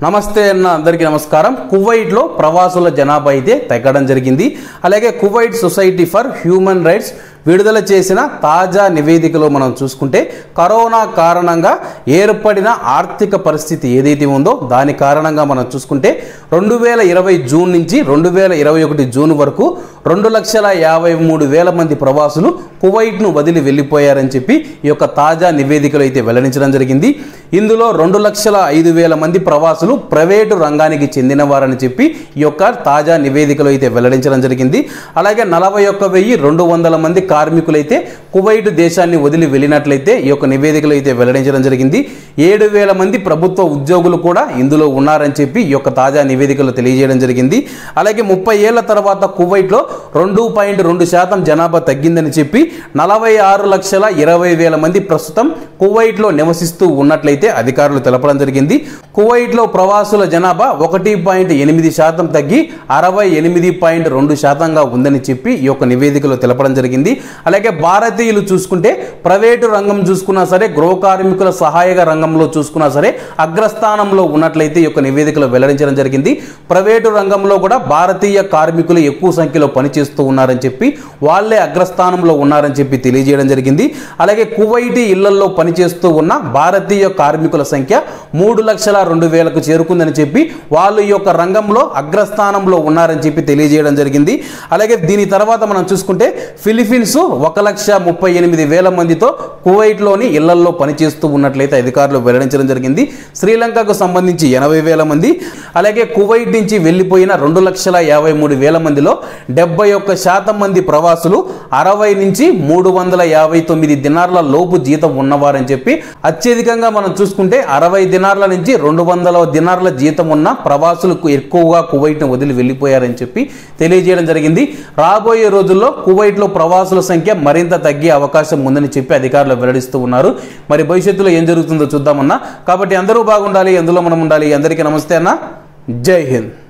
నమస్తే అన్న అందరికీ నమస్కారం కువైట్లో ప్రవాసుల జనాభా అయితే తగ్గడం జరిగింది అలాగే Kuwait society for human rights విడుదల చేసిన తాజా నివేదికలో మనం చూసుకుంటే కరోనా కారణంగా ఏర్పడిన ఆర్థిక పరిస్థితి ఏదైతే ఉందో దాని కారణంగా మనం చూసుకుంటే రెండు వేల ఇరవై జూన్ నుంచి రెండు వేల ఇరవై ఒకటి జూన్ వరకు రెండు లక్షల యాభై మూడు వేల మంది ప్రవాసులు కువైట్ను వదిలి వెళ్ళిపోయారని చెప్పి ఈ యొక్క తాజా నివేదికలో అయితే వెల్లడించడం జరిగింది ఇందులో రెండు లక్షల ఐదు వేల మంది ప్రవాసులు ప్రైవేటు రంగానికి చెందినవారని చెప్పి ఈ యొక్క తాజా నివేదికలో అయితే వెల్లడించడం జరిగింది అలాగే నలభై ఒక్క వెయ్యి రెండు వందల మంది కార్మికులైతే కువైట్ దేశాన్ని వదిలి వెళ్ళినట్లయితే ఈ యొక్క నివేదికలో అయితే వెల్లడించడం జరిగింది ఏడు వేల మంది ప్రభుత్వ ఉద్యోగులు కూడా ఇందులో ఉన్నారని చెప్పి ఈ యొక్క తాజా నివేదికలో తెలియజేయడం జరిగింది అలాగే ముప్పై ఏళ్ల తర్వాత కువైట్లో రెండు పాయింట్ రెండు శాతం జనాభా తగ్గిందని చెప్పి నలభై ఆరు లక్షల ఇరవై వేల మంది ప్రస్తుతం కువైట్లో నివసిస్తూ ఉన్నట్లయితే అధికారులు తెలపడం జరిగింది కువైట్లో ప్రవాసుల జనాభా ఒకటి పాయింట్ ఎనిమిది శాతం తగ్గి అరవై ఎనిమిది పాయింట్ రెండు శాతంగా ఉందని చెప్పి ఈ యొక్క నివేదికలో తెలపడం జరిగింది అలాగే భారతీయులు చూసుకుంటే ప్రైవేటు రంగం చూసుకున్నా సరే గృహ కార్మికుల సహాయక రంగంలో చూసుకున్నా సరే అగ్రస్థానంలో ఉన్నట్లయితే ఈ యొక్క నివేదికలో వెల్లడించడం జరిగింది ప్రైవేటు రంగంలో కూడా భారతీయ కార్మికులు ఎక్కువ సంఖ్యలో పనిచేస్తూ ఉన్నారని చెప్పి వాళ్ళే అగ్రస్థానంలో ఉన్నారని చెప్పి తెలియజేయడం జరిగింది అలాగే కువైటీ ఇళ్లలో పనిచేస్తూ ఉన్న భారతీయ కార్మికుల సంఖ్య మూడు లక్షల రెండు వేలకు చేరుకుందని చెప్పి వాళ్ళు ఈ యొక్క రంగంలో అగ్రస్థానంలో ఉన్నారని చెప్పి తెలియజేయడం జరిగింది అలాగే దీని తర్వాత మనం చూసుకుంటే ఫిలిపీన్స్ ఒక లక్ష ముప్పై ఎనిమిది వేల మందితో కువైట్లోని ఇళ్లల్లో పనిచేస్తూ ఉన్నట్లయితే అధికారులు వెల్లడించడం జరిగింది శ్రీలంకకు సంబంధించి ఎనభై వేల మంది అలాగే కువైట్ నుంచి వెళ్ళిపోయిన రెండు లక్షల యాభై మూడు వేల మందిలో డెబ్బై ఒక్క శాతం మంది ప్రవాసులు అరవై నుంచి మూడు వందల యాభై తొమ్మిది దినార్ల లోపు జీతం ఉన్నవారని చెప్పి అత్యధికంగా మనం చూసుకుంటే అరవై దినార్ల నుంచి రెండు వందల దినార్ల జీతం ఉన్న ప్రవాసులకు ఎక్కువగా కువైట్ను వదిలి వెళ్ళిపోయారని చెప్పి తెలియజేయడం జరిగింది రాబోయే రోజుల్లో కువైట్లో ప్రవాసుల సంఖ్య మరింత తగ్గే అవకాశం ఉందని చెప్పి అధికారులు వెల్లడిస్తూ ఉన్నారు మరి భవిష్యత్తులో ఏం జరుగుతుందో చూద్దామన్నా కాబట్టి అందరూ బాగుండాలి ఎందులో మనం ఉండాలి అందరికీ నమస్తే అన్న జై హింద్